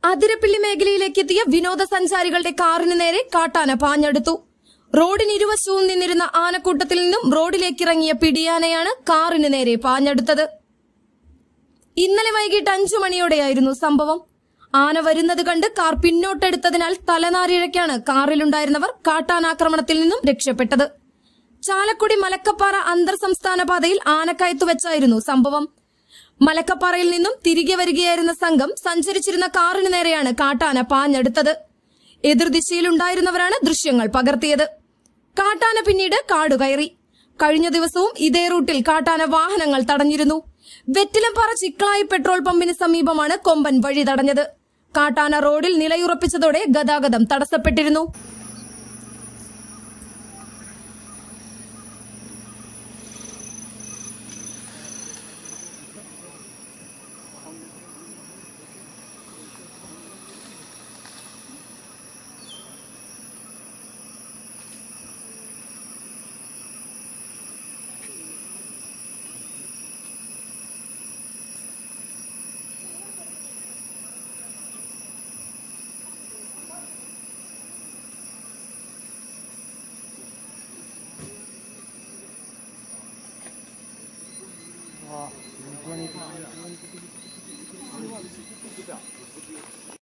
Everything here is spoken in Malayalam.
അതിരപ്പിള്ളി മേഖലയിലേക്ക് എത്തിയ വിനോദസഞ്ചാരികളുടെ കാറിന് നേരെ കാട്ടാന പാഞ്ഞെടുത്തു റോഡിന് ഇരുവശവും നിന്നിരുന്ന ആനക്കൂട്ടത്തിൽ നിന്നും റോഡിലേക്കിറങ്ങിയ പിടിയാനയാണ് കാറിന് നേരെ പാഞ്ഞെടുത്തത് ഇന്നലെ വൈകിട്ട് അഞ്ചു മണിയോടെയായിരുന്നു സംഭവം ആന വരുന്നത് കണ്ട് കാർ പിന്നോട്ടെടുത്തതിനാൽ തലനാരിഴയ്ക്കാണ് കാറിലുണ്ടായിരുന്നവർ കാട്ടാനാക്രമണത്തിൽ നിന്നും രക്ഷപ്പെട്ടത് ചാലക്കുടി മലക്കപ്പാറ അന്തർ സംസ്ഥാന പാതയിൽ ആനക്കയത്തു വെച്ചായിരുന്നു സംഭവം മലക്കപ്പാറയിൽ നിന്നും തിരികെ വരികയായിരുന്ന സംഘം സഞ്ചരിച്ചിരുന്ന കാറിന് നേരെയാണ് കാട്ടാന പാഞ്ഞെടുത്തത് എതിർദിശയിലുണ്ടായിരുന്നവരാണ് ദൃശ്യങ്ങൾ പകർത്തിയത് കാട്ടാന പിന്നീട് കാടുകയറി കഴിഞ്ഞ ദിവസവും ഇതേ റൂട്ടിൽ കാട്ടാന വാഹനങ്ങൾ തടഞ്ഞിരുന്നു വെറ്റിലപ്പാറ ചിക്ലായി പെട്രോൾ പമ്പിന് സമീപമാണ് കൊമ്പൻ വഴി തടഞ്ഞത് കാട്ടാന റോഡിൽ നിലയുറപ്പിച്ചതോടെ ഗതാഗതം തടസ്സപ്പെട്ടിരുന്നു